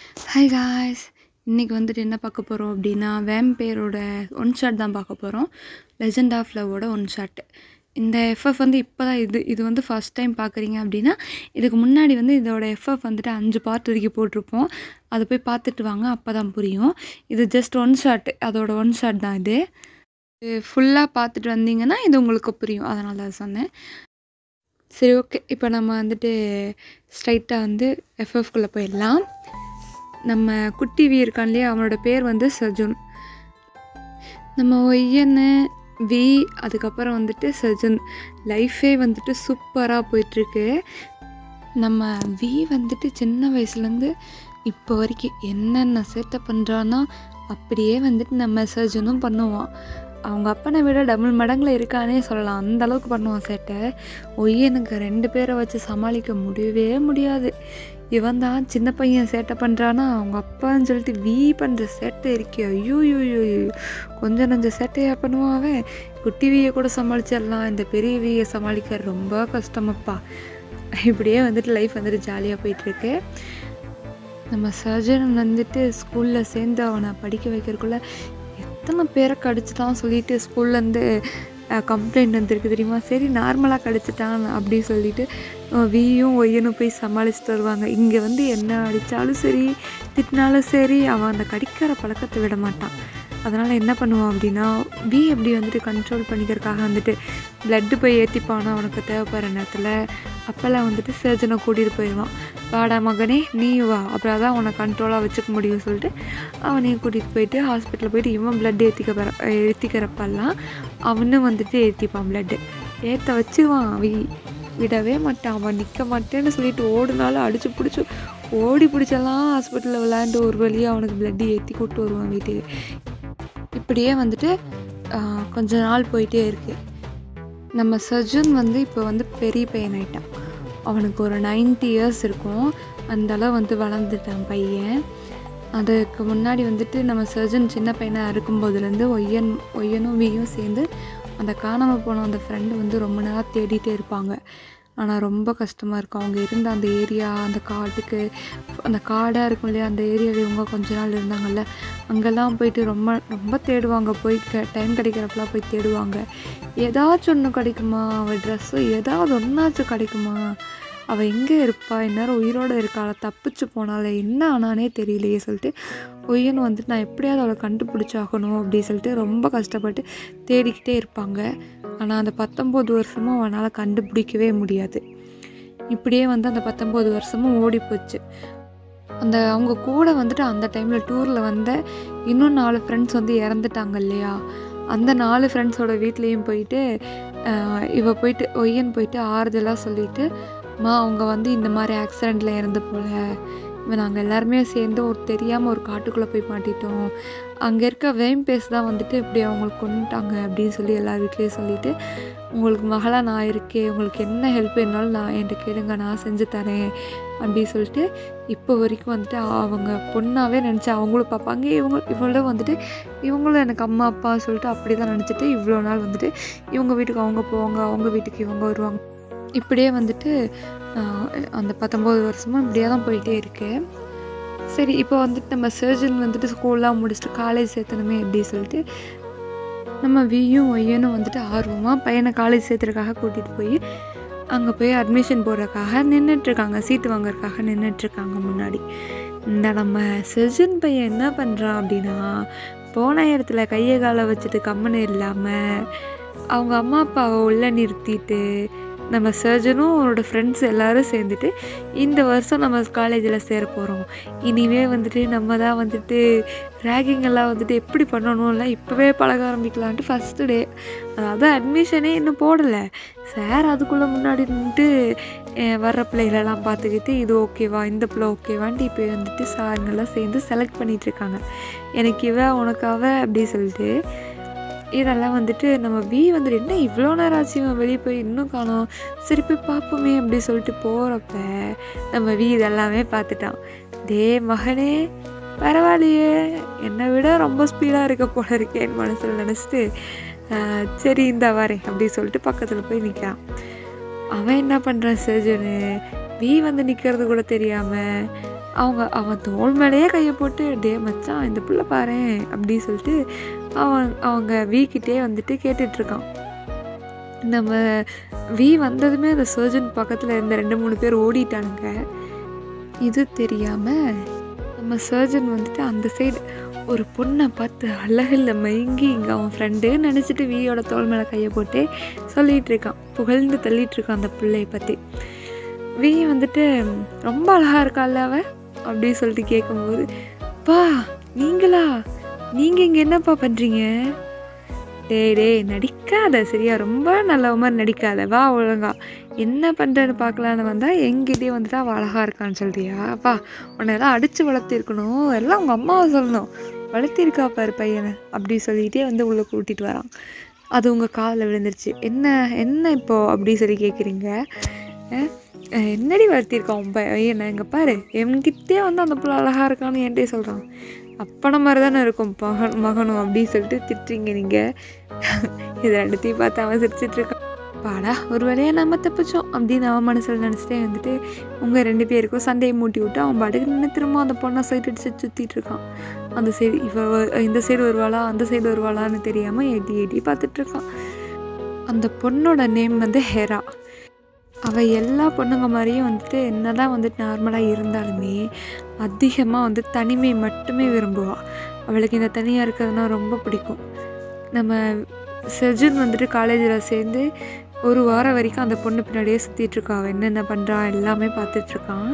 Hi guys இன்றைக்கி வந்துட்டு என்ன பார்க்க போகிறோம் அப்படின்னா வேம்பேரோட ஒன் ஷாட் தான் பார்க்க போகிறோம் லெஜெண்ட் ஆஃப் லவ்வோட ஒன் ஷாட் இந்த எஃப்எஃப் வந்து இப்போ தான் இது இது வந்து ஃபஸ்ட் டைம் பார்க்குறீங்க அப்படின்னா இதுக்கு முன்னாடி வந்து இதோட எஃப்எஃப் வந்துட்டு அஞ்சு பார்ட் வரைக்கும் போட்டிருப்போம் அதை போய் பார்த்துட்டு வாங்க அப்போ தான் புரியும் இது ஜஸ்ட் ஒன் ஷாட் அதோட ஒன் ஷாட் தான் இது ஃபுல்லாக பார்த்துட்டு வந்தீங்கன்னா இது உங்களுக்கு புரியும் அதனால தான் சொன்னேன் சரி ஓகே இப்போ நம்ம வந்துட்டு ஸ்ட்ரைட்டாக வந்து எஃப்எஃப்குள்ளே போயிடலாம் நம்ம குட்டி வி இருக்கான் இல்லையா அவனோட பேர் வந்து சஜுன் நம்ம ஒய்யன்னு வி அதுக்கப்புறம் வந்துட்டு சஜுன் லைஃபே வந்துட்டு சூப்பராக போயிட்டுருக்கு நம்ம வி வந்துட்டு சின்ன வயசுலேருந்து இப்போ வரைக்கும் என்னென்ன சேட்டை பண்ணுறான்னா அப்படியே வந்துட்டு நம்ம சர்ஜனும் பண்ணுவான் அவங்க அப்பனை விட டபுள் மடங்கில் இருக்கானே சொல்லலாம் அந்த அளவுக்கு பண்ணுவான் சேட்டை ஒய்யனுக்கு ரெண்டு பேரை வச்சு சமாளிக்க முடியவே முடியாது இவன் தான் சின்ன பையன் சேட்டை பண்ணுறானா அவங்க அப்பான்னு சொல்லிட்டு வீ பண்ணுற சேட்டை இருக்கே ஐயோ ஐயோ கொஞ்சம் நஞ்சம் சேட்டையா பண்ணுவான் அவன் குட்டி வீயை கூட சமாளிச்சிடலாம் இந்த பெரிய வீயை சமாளிக்க ரொம்ப கஷ்டமப்பா இப்படியே வந்துட்டு லைஃப் வந்துட்டு ஜாலியாக போயிட்டுருக்கு நம்ம சர்ஜன் வந்துட்டு ஸ்கூலில் சேர்ந்து அவனை படிக்க வைக்கிறதுக்குள்ள எத்தனை பேரை கடிச்சிட்டான் சொல்லிட்டு ஸ்கூல்லேருந்து கம்ப்ளைண்ட் வந்திருக்கு தெரியுமா சரி நார்மலாக கடிச்சிட்டான் அப்படி சொல்லிட்டு வியும் ஒய்யனும் போய் சமாளிச்சுட்டு வருவாங்க இங்கே வந்து என்ன அடித்தாலும் சரி திட்டினாலும் சரி அவன் அந்த கடிக்கிற பழக்கத்தை விட மாட்டான் அதனால் என்ன பண்ணுவான் அப்படின்னா வி எப்படி வந்துட்டு கண்ட்ரோல் பண்ணிக்கிறதுக்காக வந்துட்டு ப்ளட்டு போய் ஏற்றிப்பானோ அவனுக்கு தேவைப்படுற நேரத்தில் அப்போல்லாம் வந்துட்டு சர்ஜனை கூட்டிகிட்டு போயிடுவான் வாடா மகனே நீ வா அப்புறம் தான் அவனை கண்ட்ரோலாக வச்சுக்க முடியும் சொல்லிட்டு அவனையும் கூட்டிகிட்டு போயிட்டு ஹாஸ்பிட்டலில் போயிட்டு இவன் ப்ளட் ஏற்றிக்க பெற ஏற்றிக்கிறப்பெல்லாம் அவனும் வந்துட்டு ஏற்றிப்பான் ப்ளட்டு ஏற்ற வச்சிருவான் வி விடவே மாட்டான் அவன் நிற்க மாட்டேன்னு சொல்லிட்டு ஓடுனாலும் அடித்து பிடிச்சி ஓடி பிடிச்செல்லாம் ஹாஸ்பிட்டலில் விளையாண்டு ஒரு வழியாக அவனுக்கு ப்ளட்டு ஏற்றி கூப்பிட்டு வருவான் வீட்டுக்கு இப்படியே வந்துட்டு கொஞ்ச நாள் போயிட்டே இருக்கு நம்ம சஜுன் வந்து இப்போ வந்து பெரிய பையன் ஆயிட்டான் அவனுக்கு ஒரு நைன்ட்டி இயர்ஸ் இருக்கும் அந்த அளவு வந்து வளர்ந்துட்டான் பையன் அதுக்கு முன்னாடி வந்துட்டு நம்ம சர்ஜன் சின்ன பையனாக இருக்கும்போதுலேருந்து ஒய்யன் ஒய்யனும் வியும் சேர்ந்து அந்த காணாமல் போன அந்த ஃப்ரெண்டு வந்து ரொம்ப நேரம் தேடிட்டே இருப்பாங்க ஆனால் ரொம்ப கஷ்டமாக இருக்கும் அவங்க இருந்த அந்த ஏரியா அந்த காட்டுக்கு அந்த காடாக இருக்கும் இல்லையா அந்த ஏரியாவில் இவங்க கொஞ்ச நாள் இருந்தாங்கல்ல அங்கெல்லாம் போயிட்டு ரொம்ப ரொம்ப தேடுவாங்க போய் க டைம் கிடைக்கிறப்பெல்லாம் போய் தேடுவாங்க ஏதாச்சும் ஒன்று கிடைக்குமா அவள் ட்ரெஸ்ஸு ஏதாவது ஒன்றாச்சும் கிடைக்குமா அவள் எங்கே இருப்பா இந்நேரம் உயிரோடு இருக்காள தப்பிச்சு போனால என்ன ஆனானே தெரியலையே சொல்லிட்டு ஒய்யன் வந்துட்டு நான் எப்படியாவது அவளை கண்டுபிடிச்சாகணும் அப்படின்னு சொல்லிட்டு ரொம்ப கஷ்டப்பட்டு தேடிக்கிட்டே இருப்பாங்க ஆனால் அந்த பத்தொம்போது வருஷமும் அவனால் கண்டுபிடிக்கவே முடியாது இப்படியே வந்து அந்த பத்தொம்போது வருஷமும் ஓடி போச்சு அந்த அவங்க கூட வந்துட்டு அந்த டைமில் டூரில் வந்த இன்னும் நாலு ஃப்ரெண்ட்ஸ் வந்து இறந்துட்டாங்க இல்லையா அந்த நாலு ஃப்ரெண்ட்ஸோட வீட்லேயும் போயிட்டு இவ போயிட்டு ஒய்யன் போயிட்டு ஆறுதலாக சொல்லிட்டு மா அவங்க வந்து இந்த மாதிரி ஆக்சிடெண்ட்டில் இறந்து போல இவன் நாங்கள் எல்லாருமே சேர்ந்து ஒரு தெரியாமல் ஒரு காட்டுக்குள்ளே போய் மாட்டிட்டோம் அங்கே இருக்க வேம் பேஸ் தான் வந்துட்டு இப்படி அவங்களுக்கு கொண்டுட்டாங்க அப்படின்னு சொல்லி எல்லார் வீட்லேயும் சொல்லிவிட்டு உங்களுக்கு மகளாக நான் இருக்கேன் உங்களுக்கு என்ன ஹெல்ப் வேணாலும் நான் என்கிட்ட கேளுங்க நான் செஞ்சு தரேன் அப்படின்னு சொல்லிட்டு இப்போ வரைக்கும் வந்துட்டு அவங்க பொண்ணாகவே நினச்சி அவங்களும் பார்ப்பாங்க இவங்க இவங்களும் வந்துட்டு இவங்களும் எனக்கு அம்மா அப்பா சொல்லிட்டு அப்படி தான் நினச்சிட்டு இவ்வளோ நாள் வந்துட்டு இவங்க வீட்டுக்கு அவங்க போவாங்க அவங்க வீட்டுக்கு இவங்க வருவாங்க இப்படியே வந்துட்டு அந்த பத்தொம்போது வருஷமும் இப்படியே தான் போயிட்டே இருக்கு சரி இப்போ வந்துட்டு நம்ம சர்ஜன் வந்துட்டு ஸ்கூல்லாம் முடிச்சுட்டு காலேஜ் சேர்த்தணுமே அப்படி சொல்லிட்டு நம்ம வியும் ஒய்யனும் வந்துட்டு ஆர்வமாக பையனை காலேஜ் சேர்த்துறதுக்காக கூட்டிகிட்டு போய் அங்கே போய் அட்மிஷன் போடுறதுக்காக நின்றுட்டுருக்காங்க சீட்டு வாங்குறதுக்காக நின்றுட்டுருக்காங்க முன்னாடி இந்த நம்ம சர்ஜன் பையன் என்ன பண்ணுறான் அப்படின்னா போன இடத்துல கையை காலை வச்சுட்டு கம்மனு இல்லாமல் அவங்க அம்மா அப்பாவை உள்ளே நிறுத்திட்டு நம்ம சர்ஜனும் அவரோட ஃப்ரெண்ட்ஸ் எல்லோரும் சேர்ந்துட்டு இந்த வருஷம் நம்ம காலேஜில் சேர போகிறோம் இனிமே வந்துட்டு நம்ம தான் வந்துட்டு ரேகிங் எல்லாம் வந்துட்டு எப்படி பண்ணணும்லாம் இப்போவே பழக ஆரம்பிக்கலான்ட்டு ஃபஸ்ட்டு டே அதாவது அட்மிஷனே இன்னும் போடலை சார் அதுக்குள்ளே முன்னாடி நின்றுட்டு வர்ற பிள்ளைகளெல்லாம் பார்த்துக்கிட்டு இது ஓகேவா இந்த பிள்ளை ஓகேவான்ட்டு இப்போ வந்துட்டு சாருங்கெல்லாம் சேர்ந்து செலக்ட் பண்ணிகிட்ருக்காங்க எனக்கு இவ உனக்காவ அப்படி சொல்லிட்டு இதெல்லாம் வந்துட்டு நம்ம வி வந்துட்டு என்ன இவ்வளோ நேரம் ஆச்சு இவன் வெளியே போய் இன்னும் காணோம் சரி போய் பார்ப்போமே அப்படி சொல்லிட்டு போகிறப்ப நம்ம வி இதெல்லாமே பார்த்துட்டான் டே மகனே பரவாயில்லையே என்னை விட ரொம்ப ஸ்பீடாக இருக்க போல இருக்கேன்னு மனசில் நினச்சிட்டு சரி இந்த வரேன் அப்படி சொல்லிட்டு பக்கத்தில் போய் நிற்கிறான் அவன் என்ன பண்ணுறான் சர்ஜனு வி வந்து நிற்கிறது கூட தெரியாமல் அவங்க அவன் தோள் மேலேயே கையை போட்டு டே மச்சான் இந்த பிள்ளை பாரேன் அப்படி சொல்லிட்டு அவன் அவங்க வீக்கிட்டே வந்துட்டு கேட்டுட்ருக்கான் நம்ம வி வந்ததுமே அந்த சர்ஜன் பக்கத்தில் இருந்த ரெண்டு மூணு பேர் ஓடிட்டானுங்க இது தெரியாமல் நம்ம சர்ஜன் வந்துட்டு அந்த சைடு ஒரு பொண்ணை பார்த்து அழகில் மயங்கி இங்கே அவன் ஃப்ரெண்டு நினச்சிட்டு வியோட தோள் மேலே கையை போட்டு சொல்லிகிட்டு இருக்கான் புகழ்ந்து தள்ளிட்டு இருக்கான் அந்த பிள்ளையை பற்றி வி வந்துட்டு ரொம்ப அழகாக இருக்காள்ல அவ அப்படி சொல்லிட்டு கேட்கும்போது பா நீங்களா நீங்கள் இங்கே என்னப்பா பண்ணுறீங்க டேய் டேய் நடிக்காத சரியா ரொம்ப நல்ல மாதிரி நடிக்காத வா ஒழுங்கா என்ன பண்ணுறேன்னு பார்க்கலான்னு வந்தால் எங்கிட்டே வந்துட்டு அவள் அழகாக இருக்கான்னு சொல்றியா வா உன்னை எல்லாம் அடித்து வளர்த்திருக்கணும் எல்லாம் உங்கள் அம்மாவை சொல்லணும் வளர்த்திருக்கா பாரு பையனை அப்படி சொல்லிகிட்டே வந்து உள்ளே கூட்டிகிட்டு வரான் அது உங்கள் காதில் விழுந்துருச்சு என்ன என்ன இப்போ அப்படி சொல்லி கேட்குறீங்க என்னடி வளர்த்திருக்கான் உன் பையனை இங்கே பாரு என்கிட்டே வந்து அந்த பிள்ளை அழகாக இருக்கான்னு என்கிட்டே சொல்கிறான் அப்பனை மாதிரி தானே இருக்கும் மகன் மகனும் அப்படின்னு சொல்லிட்டு திட்டுறீங்க நீங்கள் இது ரெண்டுத்தையும் பார்த்து அவன் சிரிச்சிட்டு இருக்கான் பாடா ஒரு வழியாக நம்ம தப்பிச்சோம் அப்படின்னு அவன் மனசில் நினச்சிட்டே வந்துட்டு உங்கள் ரெண்டு பேருக்கும் சண்டையை மூட்டி விட்டு அவன் பாட்டுக்கு நின்று திரும்ப அந்த பொண்ணை சைட் அடிச்சு சுற்றிட்டு இருக்கான் அந்த சைடு இவ வ- இந்த சைடு வருவாளா அந்த சைடு வருவாளான்னு தெரியாமல் எட்டி எட்டி பார்த்துட்டு இருக்கான் அந்த பொண்ணோட நேம் வந்து ஹெரா அவள் எல்லா பொண்ணுங்க மாதிரியும் வந்துட்டு என்னதான் வந்துட்டு நார்மலாக இருந்தாலுமே அதிகமாக வந்து தனிமை மட்டுமே விரும்புவாள் அவளுக்கு இந்த தனியாக இருக்கிறதுனா ரொம்ப பிடிக்கும் நம்ம செஜுன் வந்துட்டு காலேஜில் சேர்ந்து ஒரு வாரம் வரைக்கும் அந்த பொண்ணு பின்னாடியே சுற்றிட்டு இருக்கா அவள் என்னென்ன பண்ணுறா எல்லாமே பார்த்துட்ருக்கான்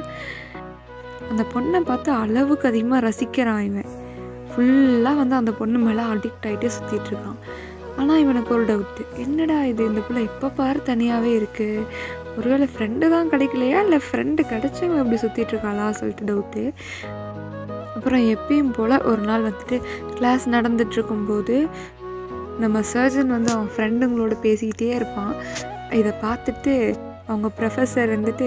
அந்த பொண்ணை பார்த்து அளவுக்கு அதிகமாக ரசிக்கிறான் இவன் ஃபுல்லாக வந்து அந்த பொண்ணு மேலே அடிக்ட் ஆகிட்டே சுற்றிட்டு இருக்கான் ஆனால் இவனுக்கு ஒரு டவுட்டு என்னடா இது இந்த பிள்ளை இப்போ பாரு தனியாகவே இருக்குது ஒருவேளை ஃப்ரெண்டு தான் கிடைக்கலையா இல்லை ஃப்ரெண்டு கிடைச்சவங்க இப்படி சுற்றிட்டு இருக்காளா சொல்லிட்டு டவுட்டு அப்புறம் எப்பயும் போல் ஒரு நாள் வந்துட்டு கிளாஸ் நடந்துட்டு இருக்கும்போது நம்ம சர்ஜன் வந்து அவன் ஃப்ரெண்டுங்களோட பேசிக்கிட்டே இருப்பான் இதை பார்த்துட்டு அவங்க ப்ரொஃபஸர் வந்துட்டு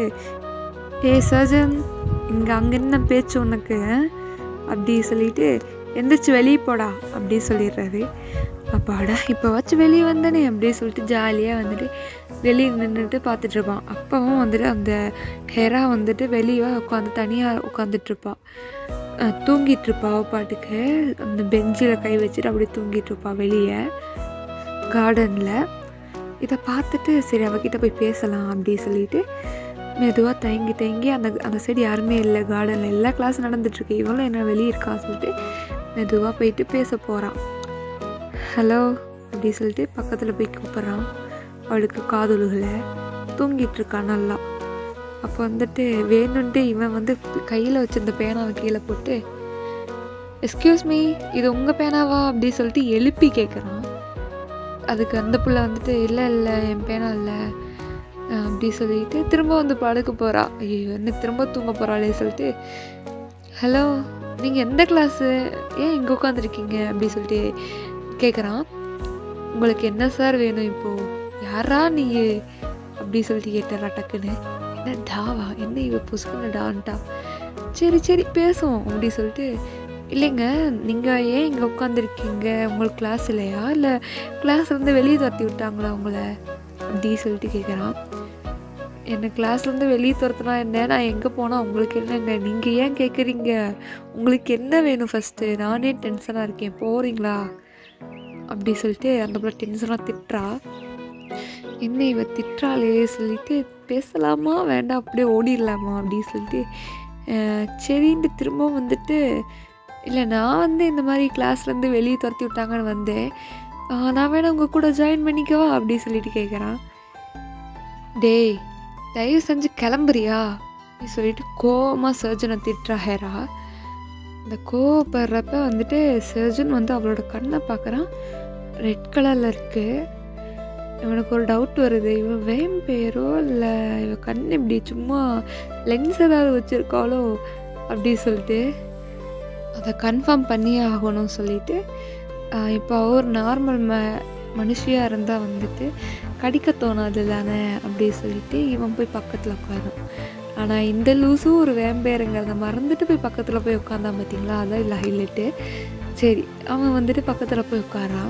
ஏ சர்ஜன் இங்கே அங்கே என்ன பேச்சு உனக்கு ஆ?" அப்படி சொல்லிட்டு எந்திரிச்சு வெளியே போடா அப்படி சொல்லிடுறாரு அப்பாடா இப்போ வச்சு வெளியே வந்தனே அப்படி சொல்லிட்டு ஜாலியாக வந்துட்டு வெளியே நின்றுட்டு பார்த்துட்ருப்பான் அப்பவும் வந்துட்டு அந்த ஹெரா வந்துட்டு வெளியே உட்காந்து தனியாக உட்காந்துட்ருப்பா தூங்கிட்டு இருப்பா அவ பாட்டுக்கு அந்த பெஞ்சில் கை வச்சுட்டு அப்படியே தூங்கிட்டு இருப்பா வெளியே கார்டனில் இதை பார்த்துட்டு சரி அவகிட்ட போய் பேசலாம் அப்படி சொல்லிட்டு மெதுவாக தயங்கி தயங்கி அந்த அந்த சைடு யாருமே இல்லை கார்டனில் எல்லா கிளாஸ் நடந்துட்டுருக்கு இவளும் என்ன வெளியே இருக்கா சொல்லிட்டு மெதுவாக போயிட்டு பேச போகிறான் ஹலோ அப்படி சொல்லிட்டு பக்கத்தில் போய் கூப்பிட்றான் அவளுக்கு காதொழுகலை தூங்கிட்டு இருக்கா நல்லா அப்போ வந்துட்டு வேணுன்ட்டு இவன் வந்து கையில் வச்சிருந்த பேனாவை கீழே போட்டு எஸ்கியூஸ் மீ இது உங்கள் பேனாவா அப்படி சொல்லிட்டு எழுப்பி கேட்குறான் அதுக்கு அந்த புள்ள வந்துட்டு இல்லை இல்லை என் பேனா இல்லை அஹ் அப்படி சொல்லிட்டு திரும்ப வந்து படுக்க போகிறா ஐயோ என்ன திரும்ப தூங்க போகிறாளே சொல்லிட்டு ஹலோ நீங்கள் எந்த கிளாஸு ஏன் இங்கே உட்காந்துருக்கீங்க அப்படி சொல்லிட்டு கேட்குறான் உங்களுக்கு என்ன சார் வேணும் இப்போது யாரா நீ அப்படி சொல்லிட்டு கேட்டுறா டக்குன்னு என்ன டாவா என்ன இவ புசுக்குன்னு டான்ட்டா சரி சரி பேசுவோம் அப்படி சொல்லிட்டு இல்லைங்க நீங்கள் ஏன் இங்கே உட்காந்துருக்கீங்க உங்களுக்கு கிளாஸ் இல்லையா இல்லை கிளாஸ்லேருந்து வெளியே துரத்தி விட்டாங்களா உங்களை அப்படி சொல்லிட்டு கேட்குறான் என்னை கிளாஸ்லேருந்து வெளியே துரத்துனா என்ன நான் எங்கே போனால் உங்களுக்கு என்னங்க நீங்கள் ஏன் கேட்குறீங்க உங்களுக்கு என்ன வேணும் ஃபஸ்ட்டு நானே டென்ஷனாக இருக்கேன் போகிறீங்களா அப்படி சொல்லிட்டு அந்த பிள்ளை டென்ஷனாக திட்டுறா என்ன இவ திட்டுறாளே சொல்லிட்டு பேசலாமா வேண்டாம் அப்படியே ஓடிடலாமா அப்படின்னு சொல்லிட்டு அஹ், சரின்ட்டு திரும்ப வந்துட்டு இல்லை நான் வந்து இந்த மாதிரி கிளாஸ்லேருந்து வெளியே துரத்தி விட்டாங்கன்னு வந்தேன் ஆஹ், நான் வேணா உங்கள் கூட ஜாயின் பண்ணிக்கவா அப்படி சொல்லிட்டு கேட்குறான் டேய் தயவு செஞ்சு கிளம்புறியா அப்படி சொல்லிட்டு கோவமாக சர்ஜனை திட்டுறா ஹேரா இந்த கோவப்படுறப்ப வந்துட்டு சர்ஜன் வந்து அவளோட கண்ணை பார்க்குறான் ரெட் கலரில் இருக்குது இவனுக்கு ஒரு டவுட் வருது இவன் வேம் பேரோ இல்லை இவ கண் இப்படி சும்மா லென்ஸ் ஏதாவது வச்சுருக்காளோ அப்படி சொல்லிட்டு அதை கன்ஃபார்ம் பண்ணியே ஆகணும்னு சொல்லிட்டு ஆஹ் இப்போ அவர் நார்மல் ம மனுஷியாக இருந்தால் வந்துட்டு கடிக்க தோணாது தானே அப்படி சொல்லிட்டு இவன் போய் பக்கத்தில் உட்காரும் ஆனால் இந்த லூஸும் ஒரு வேம்பேருங்கிறத மறந்துட்டு போய் பக்கத்தில் போய் உட்காந்தான் பார்த்தீங்களா அதான் இல்லை ஹைலைட்டு சரி அவன் வந்துட்டு பக்கத்தில் போய் உட்காரான்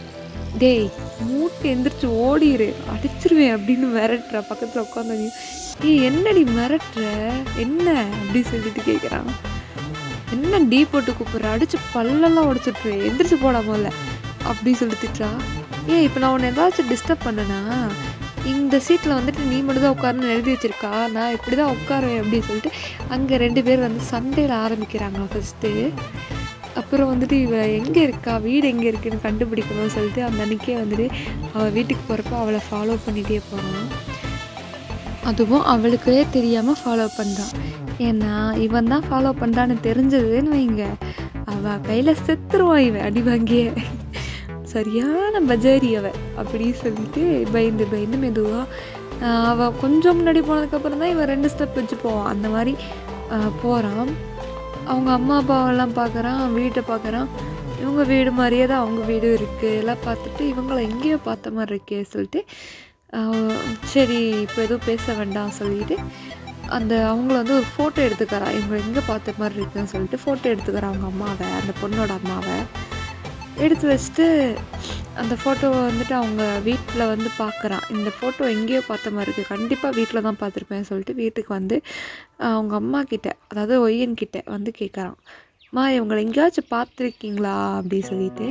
டேய் மூட்டை எந்திரிச்சு ஓடிரு அடிச்சிருவேன் அப்படின்னு மிரட்டுறா பக்கத்தில் உட்காந்து ஏய் என்னடி மிரட்டுற என்ன அப்படி சொல்லிட்டு கேட்குறான் என்ன டீ போட்டு கூப்பிட்ற அடிச்சு பல்லெல்லாம் உடச்சிட்ரு எந்திரிச்சு போடா முதல்ல அப்படி சொல்லி திட்டுறா ஏய் இப்போ நான் உன்னை ஏதாச்சும் டிஸ்டர்ப் பண்ணனா இந்த சீட்டில் வந்துட்டு நீ மட்டும் தான் உட்காருன்னு எழுதி வச்சிருக்கா நான் இப்படி தான் உட்காருவேன் அப்படின்னு சொல்லிட்டு அங்கே ரெண்டு பேர் வந்து சண்டையில் ஆரம்பிக்கிறாங்க ஃபஸ்ட்டு அப்புறம் வந்துட்டு இவ எங்கே இருக்கா வீடு எங்கே இருக்குன்னு கண்டுபிடிக்கணும்னு சொல்லிட்டு அந்த அன்னைக்கே வந்துட்டு அவள் வீட்டுக்கு போகிறப்ப அவளை ஃபாலோ பண்ணிகிட்டே போகிறான் அதுவும் அவளுக்கே தெரியாமல் ஃபாலோ பண்ணுறான் ஏன்னா இவன் தான் ஃபாலோ பண்ணுறான்னு தெரிஞ்சதுன்னு வைங்க அவள் கையில் செத்துருவான் இவன் அடி வாங்கியே சரியான பஜாரி அவ அப்படி சொல்லிட்டு பயந்து பயந்து மெதுவாக அவள் கொஞ்சம் முன்னாடி போனதுக்கப்புறம் தான் இவன் ரெண்டு ஸ்டெப் வச்சு போவான் அந்த மாதிரி போகிறான் அவங்க அம்மா அப்பாவெல்லாம் பார்க்குறான் வீட்டை பார்க்குறான் இவங்க வீடு மாதிரியே தான் அவங்க வீடு இருக்குது எல்லாம் பார்த்துட்டு இவங்கள எங்கேயோ பார்த்த மாதிரி இருக்கே சொல்லிட்டு ஆஹ் சரி இப்போ எதுவும் பேச வேண்டாம் சொல்லிட்டு அந்த அவங்கள வந்து ஒரு ஃபோட்டோ எடுத்துக்கிறா இவங்க எங்கே பார்த்த மாதிரி இருக்குன்னு சொல்லிட்டு ஃபோட்டோ எடுத்துக்கிறா அவங்க அம்மாவை அந்த பொண்ணோட அம்மாவை எடுத்து வச்சுட்டு அந்த ஃபோட்டோவை வந்துட்டு அவங்க வீட்டில் வந்து பார்க்குறான் இந்த ஃபோட்டோ எங்கேயோ பார்த்த மாதிரி இருக்குது கண்டிப்பாக வீட்டில் தான் பார்த்துருப்பேன் சொல்லிட்டு வீட்டுக்கு வந்து ஆஹ் அவங்க அம்மா கிட்ட அதாவது ஒய்யன் கிட்ட வந்து கேட்குறான் அம்மா இவங்களை எங்கேயாச்சும் பார்த்துருக்கீங்களா அப்படி சொல்லிட்டு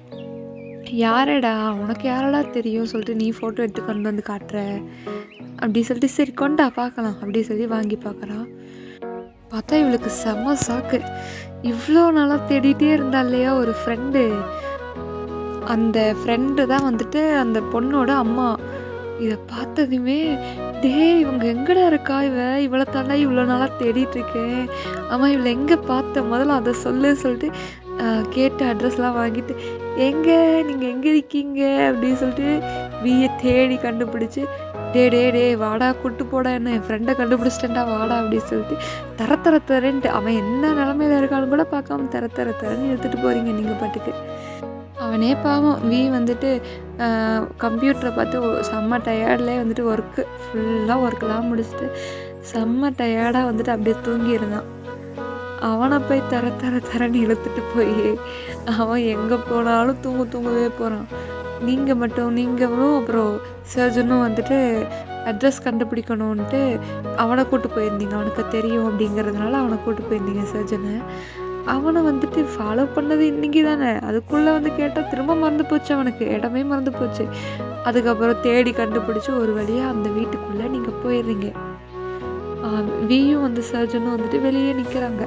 யாரடா உனக்கு யாரடா தெரியும் சொல்லிட்டு நீ ஃபோட்டோ எடுத்து கொண்டு வந்து காட்டுற அப்படி சொல்லிட்டு சரி கொண்டா பார்க்கலாம் அப்படி சொல்லி வாங்கி பார்க்குறான் பார்த்தா இவளுக்கு செம்ம சாக்கு இவ்வளோ நாளாக தேடிட்டே இருந்தா இல்லையா ஒரு ஃப்ரெண்டு அந்த ஃப்ரெண்டு தான் வந்துட்டு அந்த பொண்ணோட அம்மா இதை பார்த்ததுமே டேய் இவங்க எங்கடா இருக்கா இவ இவளை தாண்டா இவ்வளோ நாளாக தேடிட்டு இருக்கேன் ஆமாம் இவளை எங்கே பார்த்த முதல்ல அதை சொல்லு சொல்லிட்டு ஆஹ், கேட்டு அட்ரஸ்லாம் வாங்கிட்டு எங்கே நீங்கள் எங்கே இருக்கீங்க அப்படின்னு சொல்லிட்டு வியை தேடி கண்டுபிடிச்சி டே டே டே வாடா கூட்டு போடா என்ன என் ஃப்ரெண்டை கண்டுபிடிச்சிட்டேன்டா வாடா அப்படின்னு சொல்லிட்டு தர தர தரேன்ட்டு அவன் என்ன நிலமையில இருக்கான்னு கூட பார்க்காம தர தர தரன்னு எடுத்துகிட்டு போகிறீங்க நீங்கள் பாட்டுக்கு அவனே பாவம் வி வந்துட்டு கம்ப்யூட்டரை பார்த்து ஒ- செம்ம டயர்ட்லேயே வந்துட்டு ஒர்க்கு ஃபுல்லாக ஒர்க்கெலாம் முடிச்சுட்டு செம்ம டயர்டாக வந்துட்டு அப்படியே தூங்கியிருந்தான் அவனை போய் தர தர தரன்னு இழுத்துட்டு போய் அவன் எங்கே போனாலும் தூங்க தூங்கவே போகிறான் நீங்கள் மட்டும் நீங்களும் அப்புறம் சர்ஜனும் வந்துட்டு அட்ரஸ் கண்டுபிடிக்கணுன்ட்டு அவனை கூட்டு போயிருந்தீங்க அவனுக்கு தெரியும் அப்படிங்கிறதுனால அவனை கூட்டு போயிருந்தீங்க சர்ஜனை அவனை வந்துட்டு ஃபாலோ பண்ணது இன்னைக்கு தானே அதுக்குள்ளே வந்து கேட்டால் திரும்ப மறந்து போச்சு அவனுக்கு இடமே மறந்து போச்சு அதுக்கப்புறம் தேடி கண்டுபிடிச்சி ஒரு வழியாக அந்த வீட்டுக்குள்ளே நீங்கள் போயிடுறீங்க வியும் வந்து சர்ஜனும் வந்துட்டு வெளியே நிற்கிறாங்க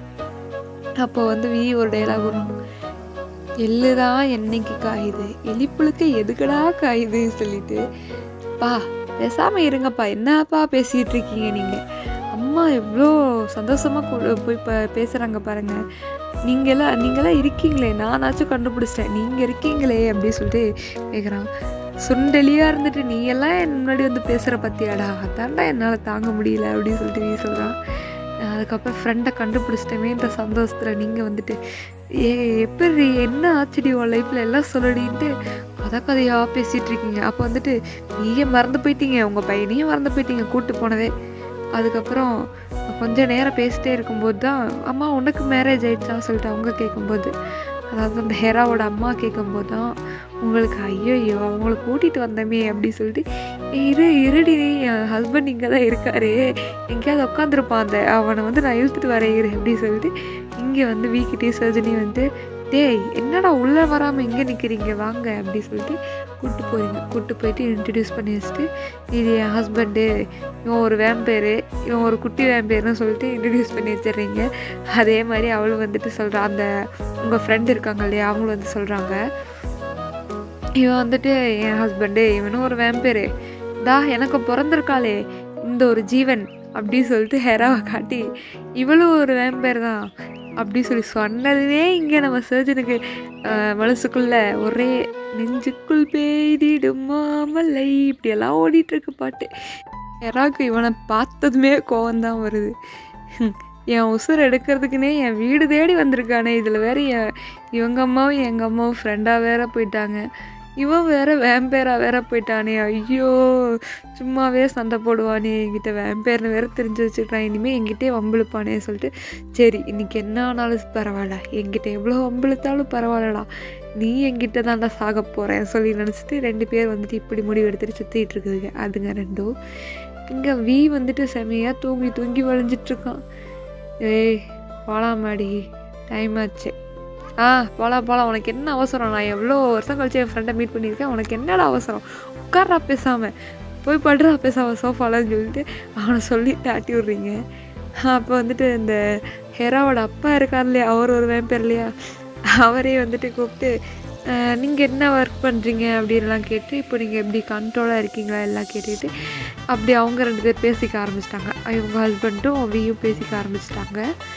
அப்போ வந்து வி ஒரு டைலாக் வரும் எள்ளுதான் என்னைக்கு காயுது எலிப்புழுக்க எதுக்கடா காயுது சொல்லிட்டு பா பேசாம இருங்கப்பா என்னப்பா பேசிட்டு இருக்கீங்க நீங்க அம்மா எவ்வளோ சந்தோஷமா கூட போய் இப்போ பேசுறாங்க பாருங்க நீங்களாம் நீங்களாம் இருக்கீங்களே நானாச்சும் கண்டுபிடிச்சிட்டேன் நீங்க இருக்கீங்களே அப்படி சொல்லிட்டு கேட்குறான் சுண்டலியா இருந்துட்டு நீ எல்லாம் என் முன்னாடி வந்து பேசுற பத்தியாடா அதான்டா என்னால் தாங்க முடியல அப்படின்னு சொல்லிட்டு நீ சொல்கிறான் அதுக்கப்புறம் ஃப்ரெண்டை கண்டுபிடிச்சிட்டமேன்ற சந்தோஷத்தில் நீங்கள் வந்துட்டு ஏ எப்படி என்ன ஆச்சுடி உன் லைஃப்பில் எல்லாம் சொல்லடின்ட்டு கதை கதையாக பேசிகிட்டு இருக்கீங்க அப்போ வந்துட்டு நீயே மறந்து போயிட்டீங்க உங்கள் பையனையும் மறந்து போயிட்டீங்க கூட்டு போனதே அதுக்கப்புறம் கொஞ்ச நேரம் பேசிட்டே இருக்கும்போது தான் அம்மா உனக்கு மேரேஜ் ஆயிடுச்சான்னு சொல்லிட்டு அவங்க கேட்கும்போது அதாவது அந்த ஹெராவோட அம்மா கேட்கும்போது தான் உங்களுக்கு ஐயோ ஐயோ அவங்கள கூட்டிகிட்டு வந்தமே அப்படி சொல்லிட்டு "ஏய், இரு இருடி என் ஹஸ்பண்ட் இங்கே தான் இருக்காரு எங்கேயாவது உட்காந்துருப்பான் அந்த அவனை வந்து நான் இழுத்துட்டு வரேன் இரு அப்படி சொல்லிட்டு இங்கே வந்து வீக்கிட்டே சர்ஜனி வந்து டேய் என்னடா உள்ளே வராமல் எங்கே நிற்கிறீங்க வாங்க அப்படி சொல்லிட்டு கூப்பிட்டு போறீங்க கூப்பிட்டு போயிட்டு இன்ட்ரடியூஸ் பண்ணி வச்சுட்டு இது என் ஹஸ்பண்டு இவன் ஒரு வேம்பேரு இவன் ஒரு குட்டி வேம்பேருன்னு சொல்லிட்டு இன்ட்ரடியூஸ் பண்ணி வச்சிடுறீங்க அதே மாதிரி அவள் வந்துட்டு சொல்கிறா அந்த உங்கள் ஃப்ரெண்ட் இருக்காங்க இல்லையா அவங்களும் வந்து சொல்கிறாங்க இவன் வந்துட்டு என் ஹஸ்பண்டு இவனும் ஒரு வேம்பேரு தா எனக்கு பிறந்திருக்காளே இந்த ஒரு ஜீவன் அப்படி சொல்லிட்டு ஹெராவை காட்டி இவளும் ஒரு வேம்பேர் தான் அப்படி சொல்லி சொன்னதுவே இங்கே நம்ம சர்ஜனுக்கு மனசுக்குள்ள ஒரே நெஞ்சுக்குள் பெய்திடும் மாமலை இப்படியெல்லாம் ஓடிட்டு இருக்கு பாட்டு ஹெராக்கு இவனை பார்த்ததுமே கோவம்தான் வருது ஹம், என் உசுர் எடுக்கிறதுக்குனே என் வீடு தேடி வந்திருக்கானே இதில் வேற என் இவங்க அம்மாவும் எங்கள் அம்மாவும் ஃப்ரெண்டாக வேற போயிட்டாங்க இவன் வேற வேம்பேரா வேற போயிட்டானே ஐயோ சும்மாவே சண்டை போடுவானே என்கிட்ட வேம்பேர்னு வேற தெரிஞ்சு வச்சுக்கிறான் இனிமேல் என்கிட்டே வம்பிழுப்பானே சொல்லிட்டு சரி இன்னைக்கு என்ன ஆனாலும் பரவாயில்ல என்கிட்ட எவ்வளோ வம்பிழுத்தாலும் பரவாயில்லடா நீ என்கிட்ட தான்டா சாக போகிறேன் சொல்லி நினச்சிட்டு ரெண்டு பேர் வந்துட்டு இப்படி முடிவு எடுத்துட்டு சுற்றிட்டு இருக்குதுங்க அதுங்க ரெண்டும் இங்கே வி வந்துட்டு செமையாக தூங்கி தூங்கி வளைஞ்சிட்ருக்கான் ஏய் போலாம் மாடி டைம் ஆச்சு ஆ போலாம் போலாம் உனக்கு என்ன அவசரம் நான் எவ்வளோ வருஷம் கழிச்சு என் ஃப்ரெண்டை மீட் பண்ணியிருக்கேன் உனக்கு என்னடா அவசரம் உட்கார்றா பேசாமல் போய் படுறா பேசாம சோஃபாலன்னு சொல்லிட்டு அவனை சொல்லி தாட்டி விட்றீங்க அப்போ வந்துட்டு இந்த ஹெராவோட அப்பா இருக்கார் இல்லையா அவர் ஒரு வேம்பேர் இல்லையா அவரே வந்துட்டு கூப்பிட்டு நீங்கள் என்ன ஒர்க் பண்ணுறீங்க அப்படின்லாம் கேட்டு இப்போ நீங்கள் எப்படி கண்ட்ரோலாக இருக்கீங்களா எல்லாம் கேட்டுட்டு அப்படி அவங்க ரெண்டு பேர் பேசிக்க ஆரம்பிச்சிட்டாங்க இவங்க ஹஸ்பண்டும் வியும் பேசிக்க ஆரம்பிச்சிட்டாங்க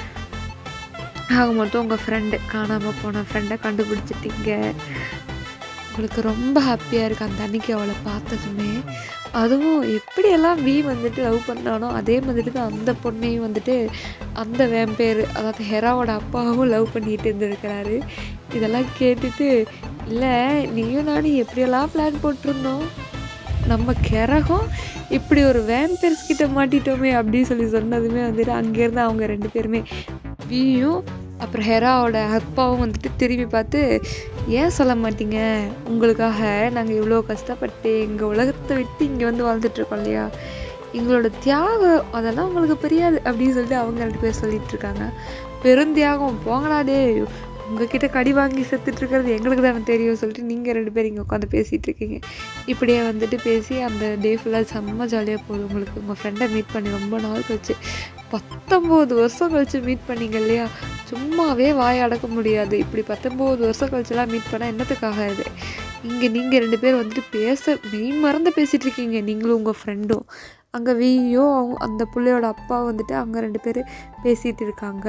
ஆக மொத்தம் உங்கள் ஃப்ரெண்டு காணாமல் போன ஃப்ரெண்டை கண்டுபிடிச்சிட்டீங்க உங்களுக்கு ரொம்ப ஹாப்பியாக இருக்குது அந்த அன்னைக்கு அவளை பார்த்ததுமே அதுவும் எப்படியெல்லாம் வி வந்துட்டு லவ் பண்ணானோ அதே மாதிரி தான் அந்த பொண்ணையும் வந்துட்டு அந்த வேம்பேர் அதாவது ஹெராவோட அப்பாவும் லவ் பண்ணிட்டு இருந்திருக்கிறாரு இதெல்லாம் கேட்டுட்டு இல்லை நீயும் நானும் எப்படியெல்லாம் பிளான் போட்டிருந்தோம் நம்ம கிரகம் இப்படி ஒரு வேம்பேர்ஸ் கிட்ட மாட்டிட்டோமே அப்படின்னு சொல்லி சொன்னதுமே வந்துட்டு அங்கேருந்து அவங்க ரெண்டு பேருமே வியும் அப்புறம் ஹெராவோட அப்பாவும் வந்துட்டு திரும்பி பார்த்து ஏன் சொல்ல மாட்டீங்க உங்களுக்காக நாங்கள் இவ்வளோ கஷ்டப்பட்டு எங்கள் உலகத்தை விட்டு இங்கே வந்து வாழ்ந்துட்டுருக்கோம் இல்லையா எங்களோட தியாகம் அதெல்லாம் உங்களுக்கு புரியாது அப்படின்னு சொல்லிட்டு அவங்க ரெண்டு பேர் சொல்லிட்டு இருக்காங்க பெருந்தியாகம் போங்கடா டே உங்ககிட்ட கடி வாங்கி செத்துட்டு இருக்கிறது எங்களுக்கு தானே தெரியும் சொல்லிட்டு நீங்கள் ரெண்டு பேரும் இங்கே உட்காந்து பேசிகிட்டு இருக்கீங்க இப்படியே வந்துட்டு பேசி அந்த டே ஃபுல்லாக செம்ம ஜாலியாக போகுது உங்களுக்கு உங்கள் ஃப்ரெண்டை மீட் பண்ணி ரொம்ப நாள் கழிச்சு பத்தொம்போது வருஷம் கழிச்சு மீட் பண்ணீங்க இல்லையா சும்மாவே வாய் அடக்க முடியாது இப்படி பத்தொம்போது வருஷம் கழிச்சுலாம் மீட் பண்ணால் என்னத்துக்காக இது இங்கே நீங்கள் ரெண்டு பேர் வந்துட்டு பேச மெய் மறந்து பேசிகிட்டு இருக்கீங்க நீங்களும் உங்கள் ஃப்ரெண்டும் அங்கே வியோ அவங்க அந்த பிள்ளையோட அப்பா வந்துட்டு அங்கே ரெண்டு பேர் பேசிகிட்டு இருக்காங்க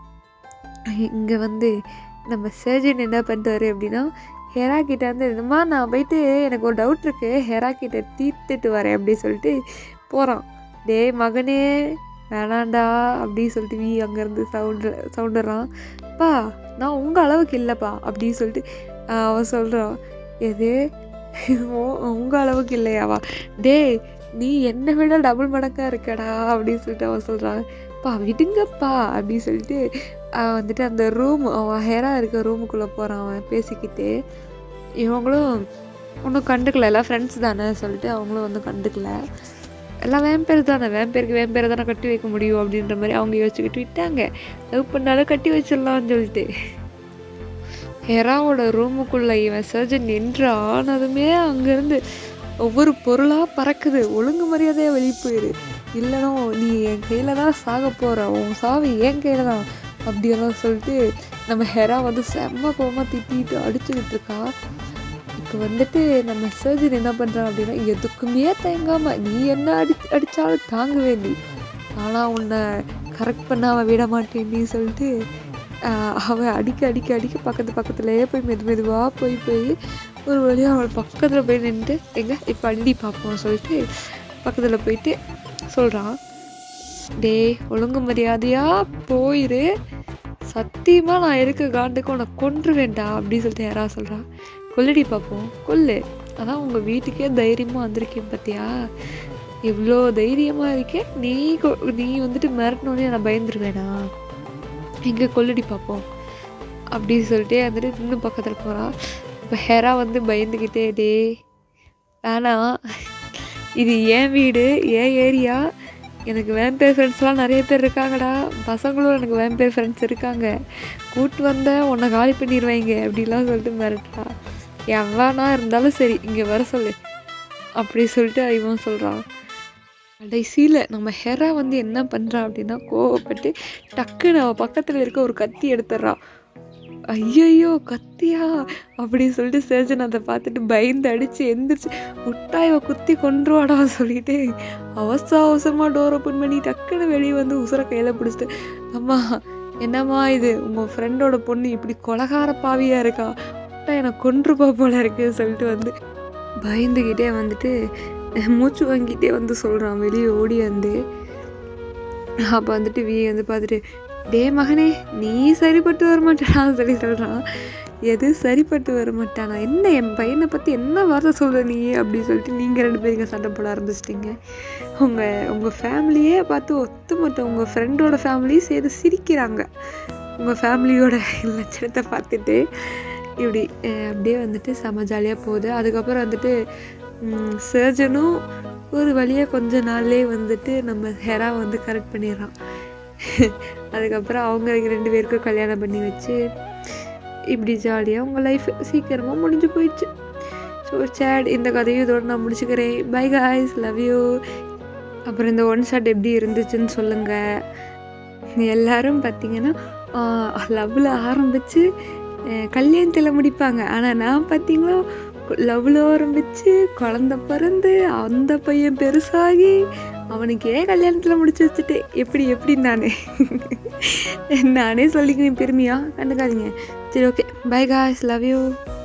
இங்கே வந்து நம்ம சர்ஜன் என்ன பண்ணிட்டாரு அப்படின்னா ஹெரா கிட்ட வந்து என்னம்மா நான் போயிட்டு எனக்கு ஒரு டவுட் இருக்குது ஹெரா கிட்ட தீர்த்துட்டு வரேன் அப்படி சொல்லிட்டு போகிறான் டேய் மகனே வேணாண்டா அப்படி சொல்லிட்டு வி அங்கேருந்து சவுண்டு சவுண்டுறான் பா நான் உங்கள் அளவுக்கு இல்லைப்பா அப்படின்னு சொல்லிட்டு ஆஹ் அவன் சொல்கிறான் எது உங்கள் அளவுக்கு இல்லையாவா டேய் நீ என்னை விட டபுள் மடங்காக இருக்கடா அப்படின்னு சொல்லிட்டு அவன் சொல்கிறான் பா விடுங்கப்பா அப்படின்னு சொல்லிட்டு அவன் வந்துட்டு அந்த ரூம் அவன் ஹேரா இருக்க ரூமுக்குள்ளே போகிறான் அவன் பேசிக்கிட்டு இவங்களும் ஒன்றும் கண்டுக்கல எல்லாம் ஃப்ரெண்ட்ஸ் தானே சொல்லிட்டு அவங்களும் வந்து கண்டுக்கல எல்லாம் வேம்பேர் தானே வேம்பேருக்கு வேம்பேரை தானே கட்டி வைக்க முடியும் அப்படின்ற மாதிரி அவங்க யோசிச்சுக்கிட்டு விட்டாங்க லவ் பண்ணாலும் கட்டி வச்சிடலாம்னு சொல்லிட்டு ஹெராவோட ரூமுக்குள்ளே இவன் சர்ஜன் நின்று ஆனதுமே அங்கேருந்து ஒவ்வொரு பொருளாக பறக்குது ஒழுங்கு மரியாதையாக வெளியே போயிரு இல்லைனா நீ என் கையில் தான் சாக போகிற உன் சாவு என் கையில் தான் அப்படியெல்லாம் சொல்லிட்டு நம்ம ஹெரா வந்து செம்ம கோவமாக திட்டிட்டு அடிச்சுக்கிட்டு இருக்கா இப்போ வந்துட்டு நம்ம சர்ஜன் என்ன பண்ணுறான் அப்படின்னா எதுக்குமே தயங்காம நீ என்ன அடி அடித்தாலும் தாங்குவே நீ ஆனால் உன்னை கரெக்ட் பண்ணாம விட மாட்டேன் நீ சொல்லிட்டு ஆஹ், அவன் அடிக்க அடிக்க அடிக்க பக்கத்து பக்கத்துலேயே போய் மெது மெதுவாக போய் போய் ஒரு வழியாக அவள் பக்கத்தில் போய் நின்றுட்டு எங்க இப்போ அடி பார்ப்போம் சொல்லிட்டு பக்கத்தில் போயிட்டு சொல்கிறான் டேய் ஒழுங்கு மரியாதையாக போயிரு சத்தியமாக நான் இருக்க காண்டுக்கு உன்னை கொன்றுவேன்டா அப்படின்னு சொல்லிட்டு யாராவது சொல்கிறா கொல்லுடி பார்ப்போம் கொல்லு அதான் உங்கள் வீட்டுக்கே தைரியமாக வந்திருக்கேன் பார்த்தியா இவ்வளோ தைரியமாக இருக்கேன் நீ கொ- நீ வந்துட்டு மிரட்டினோடனே நான் பயந்துருவேனா எங்கே கொல்லுடி பார்ப்போம் அப்படின்னு சொல்லிட்டு வந்துட்டு இன்னும் பக்கத்தில் போகிறான் இப்போ ஹெரா வந்து பயந்துக்கிட்டே டே வேணாம் இது என் வீடு என் ஏரியா எனக்கு வேம்பேர் ஃப்ரெண்ட்ஸ்லாம் நிறைய பேர் இருக்காங்கடா பசங்களும் எனக்கு வேம்பேர் ஃப்ரெண்ட்ஸ் இருக்காங்க கூட்டு வந்த உன்னை காலி பண்ணிடுவாங்க அப்படிலாம் சொல்லிட்டு மிரட்டுறா எவனா இருந்தாலும் சரி இங்கே வர சொல்லு அப்படி சொல்லிட்டு இவன் சொல்கிறான் கடைசியில் நம்ம ஹெரா வந்து என்ன பண்ணுறா அப்படின்னா கோவப்பட்டு டக்குன்னு அவள் பக்கத்தில் இருக்க ஒரு கத்தி எடுத்துடுறான் ஐயையோ கத்தியா அப்படின்னு சொல்லிட்டு சர்ஜன் அதை பார்த்துட்டு பயந்து அடித்து எந்திரிச்சு விட்டா இவ குத்தி கொன்றுவாடா சொல்லிட்டு அவசர அவசரமாக டோர் ஓப்பன் பண்ணி டக்குன்னு வெளியே வந்து உசுர கையில் பிடிச்சிட்டு அம்மா என்னம்மா இது உங்கள் ஃப்ரெண்டோட பொண்ணு இப்படி கொலகார பாவியாக இருக்கா விட்டா எனக்கு கொன்றுப்பா போல இருக்கு சொல்லிட்டு வந்து பயந்துக்கிட்டே வந்துட்டு மூச்சு வாங்கிட்டே வந்து சொல்கிறான் வெளியே ஓடி வந்து அப்போ வந்துட்டு வி வந்து பார்த்துட்டு டே மகனே நீ சரிப்பட்டு வர மாட்டான்னு சொல்லி சொல்கிறான் எது சரிப்பட்டு வர மாட்டானா என்ன என் பையனை பற்றி என்ன வார்த்தை சொல்கிற நீ அப்படின்னு சொல்லிட்டு நீங்கள் ரெண்டு பேரும் இங்க சண்டை போட ஆரம்பிச்சிட்டிங்க உங்கள் உங்கள் ஃபேமிலியே பார்த்து ஒத்துமொத்த உங்கள் ஃப்ரெண்டோட ஃபேமிலியும் சேர்த்து சிரிக்கிறாங்க உங்கள் ஃபேமிலியோட லட்சணத்தை பார்த்துட்டு இப்படி அஹ், அப்படியே வந்துட்டு செம ஜாலியாக போகுது அதுக்கப்புறம் வந்துட்டு சர்ஜனும் ஒரு வழியாக கொஞ்ச நாள்லேயே வந்துட்டு நம்ம ஹெரா வந்து கரெக்ட் பண்ணிடுறான் அதுக்கப்புறம் அவங்க ரெண்டு பேருக்கும் கல்யாணம் பண்ணி வச்சு இப்படி ஜாலியாக உங்கள் லைஃப் சீக்கிரமாக முடிஞ்சு போயிடுச்சு ஸோ சேட் இந்த கதையும் இதோட நான் முடிச்சுக்கிறேன் பை காய்ஸ் லவ் யூ அப்புறம் இந்த ஒன் ஷாட் எப்படி இருந்துச்சுன்னு சொல்லுங்கள் எல்லாரும் பார்த்தீங்கன்னா லவ்வில் ஆரம்பித்து கல்யாணத்தில் முடிப்பாங்க ஆனால் நான் பார்த்தீங்களா லவ்வில் ஆரம்பித்து குழந்த பிறந்து அந்த பையன் பெருசாகி அவனுக்கே கல்யாணத்தில் முடிச்சு வச்சுட்டு எப்படி எப்படி நானே நானே சொல்லிக்கிறேன் பெருமையாக கண்டுக்காதீங்க சரி okay bye guys love you